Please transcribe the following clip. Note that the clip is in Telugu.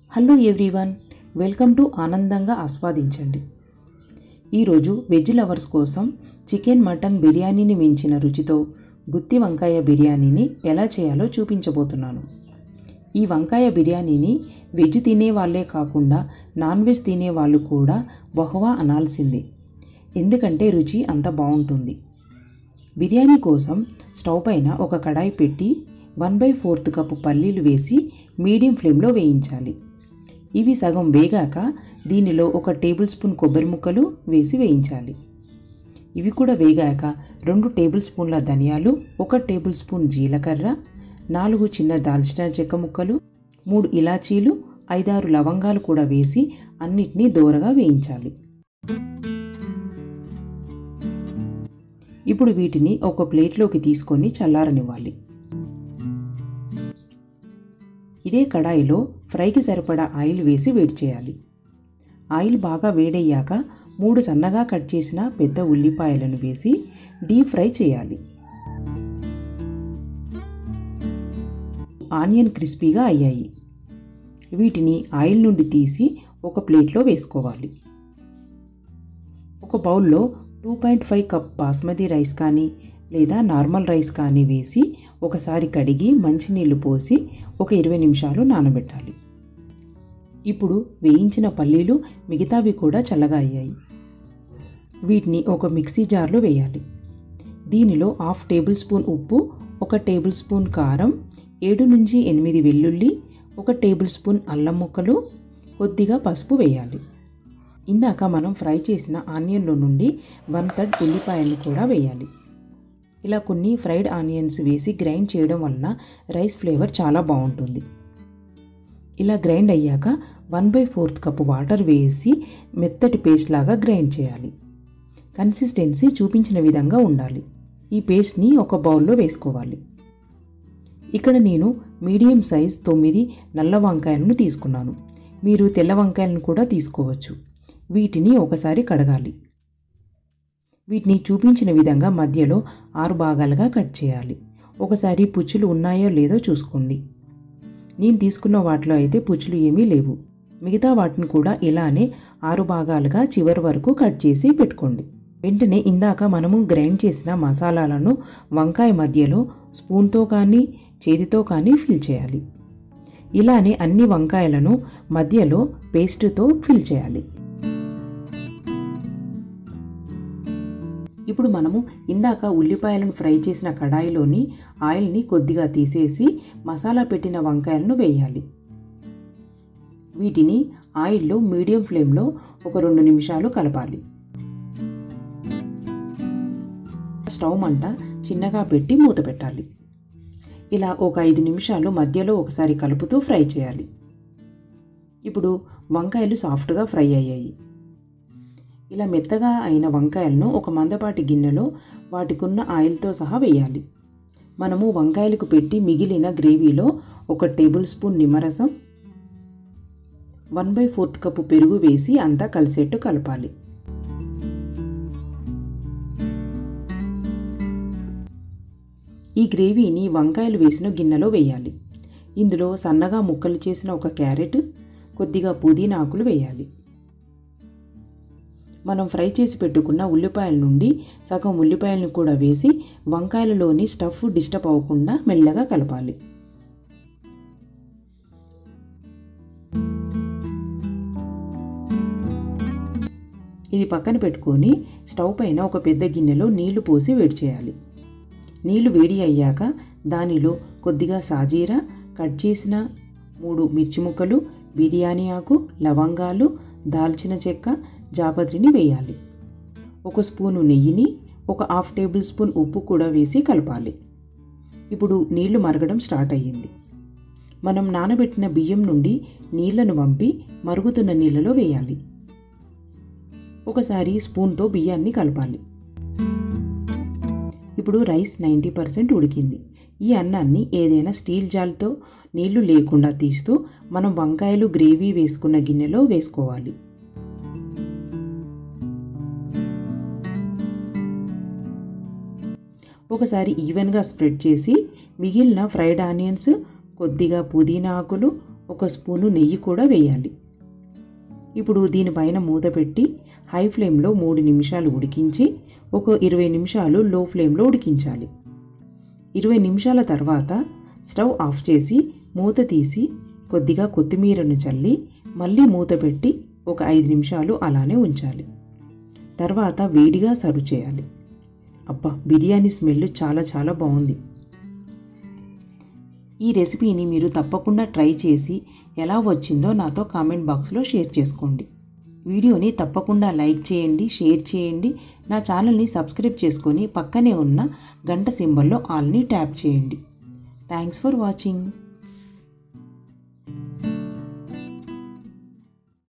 హలో ఎవ్రీవన్ వెల్కమ్ టు ఆనందంగా ఆస్వాదించండి ఈరోజు వెజ్ లవర్స్ కోసం చికెన్ మటన్ బిర్యానీని మించిన రుచితో గుత్తి వంకాయ బిర్యానీని ఎలా చేయాలో చూపించబోతున్నాను ఈ వంకాయ బిర్యానీని వెజ్ తినే వాళ్ళే కాకుండా నాన్ వెజ్ తినే వాళ్ళు కూడా బహువా అనాల్సిందే ఎందుకంటే రుచి అంత బాగుంటుంది బిర్యానీ కోసం స్టవ్ పైన ఒక కడాయి పెట్టి వన్ బై ఫోర్త్ కప్పు పల్లీలు వేసి మీడియం ఫ్లేమ్లో వేయించాలి ఇవి సగం వేగాక దీనిలో ఒక టేబుల్ స్పూన్ కొబ్బరి ముక్కలు వేసి వేయించాలి ఇవి కూడా వేగాక రెండు టేబుల్ స్పూన్ల ధనియాలు ఒక టేబుల్ స్పూన్ జీలకర్ర నాలుగు చిన్న దాల్చిన చెక్క ముక్కలు మూడు ఇలాచీలు ఐదారు లవంగాలు కూడా వేసి అన్నిటినీ దోరగా వేయించాలి ఇప్పుడు వీటిని ఒక ప్లేట్లోకి తీసుకొని చల్లారనివ్వాలి ఇదే కడాయిలో ఫ్రైకి సరిపడా ఆయిల్ వేసి వేడి చేయాలి ఆయిల్ బాగా వేడయ్యాక మూడు సన్నగా కట్ చేసిన పెద్ద ఉల్లిపాయలను వేసి డీప్ ఫ్రై చేయాలి ఆనియన్ క్రిస్పీగా అయ్యాయి వీటిని ఆయిల్ నుండి తీసి ఒక ప్లేట్లో వేసుకోవాలి ఒక బౌల్లో two point five cup basmati rice కానీ లేదా నార్మల్ రైస్ కానీ వేసి ఒకసారి కడిగి మంచినీళ్ళు పోసి ఒక ఇరవై నిమిషాలు నానబెట్టాలి ఇప్పుడు వేయించిన పల్లీలు మిగతావి కూడా చల్లగా అయ్యాయి వీటిని ఒక మిక్సీ జార్లో వేయాలి దీనిలో హాఫ్ టేబుల్ స్పూన్ ఉప్పు ఒక టేబుల్ స్పూన్ కారం ఏడు నుంచి ఎనిమిది వెల్లుల్లి ఒక టేబుల్ స్పూన్ అల్లం ముక్కలు కొద్దిగా పసుపు వేయాలి ఇందాక మనం ఫ్రై చేసిన ఆనియన్లో నుండి వన్ థర్డ్ ఉల్లిపాయలను కూడా వేయాలి ఇలా కొన్ని ఫ్రైడ్ ఆనియన్స్ వేసి గ్రైండ్ చేయడం వలన రైస్ ఫ్లేవర్ చాలా బాగుంటుంది ఇలా గ్రైండ్ అయ్యాక one by fourth cup water వేసి మెత్తటి పేస్ట్ లాగా గ్రైండ్ చేయాలి కన్సిస్టెన్సీ చూపించిన విధంగా ఉండాలి ఈ పేస్ట్ని ఒక బౌల్లో వేసుకోవాలి ఇక్కడ నేను మీడియం సైజ్ తొమ్మిది నల్ల వంకాయలను తీసుకున్నాను మీరు తెల్ల వంకాయలను కూడా తీసుకోవచ్చు వీటిని ఒకసారి కడగాలి వీటిని చూపించిన విధంగా మధ్యలో ఆరు భాగాలుగా కట్ చేయాలి ఒకసారి పుచ్చులు ఉన్నాయో లేదో చూసుకోండి నేను తీసుకున్న వాటిలో అయితే పుచ్చులు ఏమీ లేవు మిగతా వాటిని కూడా ఇలానే ఆరు భాగాలుగా చివరి వరకు కట్ చేసి పెట్టుకోండి వెంటనే ఇందాక మనము గ్రైండ్ చేసిన మసాలాలను వంకాయ మధ్యలో స్పూన్తో కానీ చేతితో కానీ ఫిల్ చేయాలి ఇలానే అన్ని వంకాయలను మధ్యలో పేస్టుతో ఫిల్ చేయాలి ఇప్పుడు మనము ఇందాక ఉల్లిపాయలను ఫ్రై చేసిన కడాయిలోని ఆయిల్ని కొద్దిగా తీసేసి మసాలా పెట్టిన వంకాయలను వేయాలి వీటిని ఆయిల్లో మీడియం ఫ్లేమ్లో ఒక రెండు నిమిషాలు కలపాలి స్టవ్ మంట చిన్నగా పెట్టి మూత పెట్టాలి ఇలా ఒక ఐదు నిమిషాలు మధ్యలో ఒకసారి కలుపుతూ ఫ్రై చేయాలి ఇప్పుడు వంకాయలు సాఫ్ట్గా ఫ్రై అయ్యాయి ఇలా మెత్తగా అయిన వంకాయలను ఒక మందపాటి గిన్నెలో వాటికున్న ఆయిల్తో సహా వేయాలి మనము వంకాయలకు పెట్టి మిగిలిన గ్రేవీలో ఒక టేబుల్ స్పూన్ నిమ్మరసం వన్ బై ఫోర్త్ కప్పు పెరుగు వేసి అంతా కలిసేట్టు కలపాలి ఈ గ్రేవీని వంకాయలు వేసిన గిన్నెలో వేయాలి ఇందులో సన్నగా ముక్కలు చేసిన ఒక క్యారెట్ కొద్దిగా పుదీనా ఆకులు వేయాలి మనం ఫ్రై చేసి పెట్టుకున్న ఉల్లిపాయల నుండి సగం ఉల్లిపాయలను కూడా వేసి వంకాయలలోని స్టఫ్ డిస్టర్బ్ అవ్వకుండా మెల్లగా కలపాలి ఇది పక్కన పెట్టుకొని స్టవ్ పైన ఒక పెద్ద గిన్నెలో నీళ్లు పోసి వేడి చేయాలి నీళ్లు వేడి అయ్యాక దానిలో కొద్దిగా సాజీరా కట్ చేసిన మూడు మిర్చి ముక్కలు బిర్యానీ ఆకు లవంగాలు దాల్చిన చెక్క జాపత్రిని వేయాలి ఒక స్పూను నెయ్యిని ఒక హాఫ్ టేబుల్ స్పూన్ ఉప్పు కూడా వేసి కలపాలి ఇప్పుడు నీళ్లు మరగడం స్టార్ట్ అయ్యింది మనం నానబెట్టిన బియ్యం నుండి నీళ్లను వంపి మరుగుతున్న నీళ్ళలో వేయాలి ఒకసారి స్పూన్తో బియ్యాన్ని కలపాలి ఇప్పుడు రైస్ నైంటీ పర్సెంట్ ఉడికింది ఈ అన్నాన్ని ఏదైనా స్టీల్ జాల్తో నీళ్లు లేకుండా తీస్తూ మనం వంకాయలు గ్రేవీ వేసుకున్న గిన్నెలో వేసుకోవాలి ఒకసారి ఈవెన్గా స్ప్రెడ్ చేసి మిగిలిన ఫ్రైడ్ ఆనియన్స్ కొద్దిగా పుదీనా ఆకులు ఒక స్పూను నెయ్యి కూడా వేయాలి ఇప్పుడు దీనిపైన మూత పెట్టి హై ఫ్లేమ్లో మూడు నిమిషాలు ఉడికించి ఒక ఇరవై నిమిషాలు లో ఫ్లేమ్లో ఉడికించాలి ఇరవై నిమిషాల తర్వాత స్టవ్ ఆఫ్ చేసి మూత తీసి కొద్దిగా కొత్తిమీరను చల్లి మళ్ళీ మూత పెట్టి ఒక ఐదు నిమిషాలు అలానే ఉంచాలి తర్వాత వేడిగా సర్వ్ చేయాలి అబ్బా బిర్యానీ స్మెల్ చాలా చాలా బాగుంది ఈ రెసిపీని మీరు తప్పకుండా ట్రై చేసి ఎలా వచ్చిందో నాతో కామెంట్ బాక్స్లో షేర్ చేసుకోండి వీడియోని తప్పకుండా లైక్ చేయండి షేర్ చేయండి నా ఛానల్ని సబ్స్క్రైబ్ చేసుకొని పక్కనే ఉన్న గంట సింబల్లో ఆల్ని ట్యాప్ చేయండి థ్యాంక్స్ ఫర్ వాచింగ్